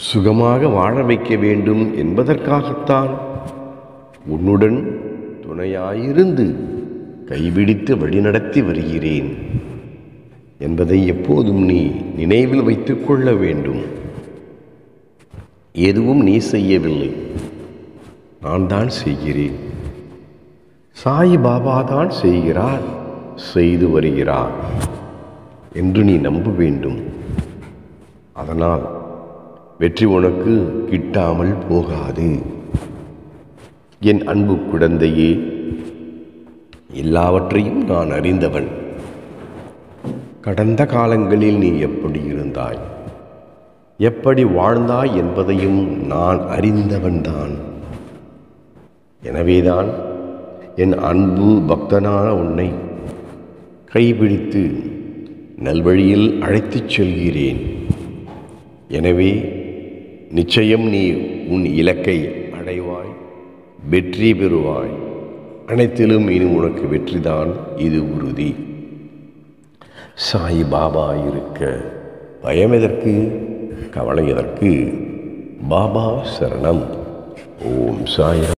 சுகமாக வாழ வைக்க வேண்டும் என்பதற்காகத்தான் உன்னுடன் துணையாயிருந்து கைபிடித்து வழிநடத்தி வருகிறேன் என்பதை எப்போதும் நீ நினைவில் வைத்துக் கொள்ள வேண்டும் எதுவும் நீ செய்யவில்லை நான் தான் செய்கிறேன் சாய் பாபா தான் செய்கிறார் செய்து வருகிறார் என்று நீ நம்ப வேண்டும் அதனால் வெற்றி உனக்கு கிட்டாமல் போகாது என் அன்பு குழந்தையே எல்லாவற்றையும் நான் அறிந்தவன் கடந்த காலங்களில் நீ எப்படி இருந்தாய் எப்படி வாழ்ந்தாய் என்பதையும் நான் அறிந்தவன்தான் எனவேதான் என் அன்பு பக்தனான உன்னை கைபிடித்து நல்வழியில் அழைத்துச் செல்கிறேன் எனவே நிச்சயம் நீ உன் இலக்கை அடைவாய் வெற்றி பெறுவாய் அனைத்திலும் இனி உனக்கு வெற்றிதான் இது உறுதி சாய் பாபா இருக்க பயம் எதற்கு கவலை எதற்கு பாபா சரணம் ஓம் சாய்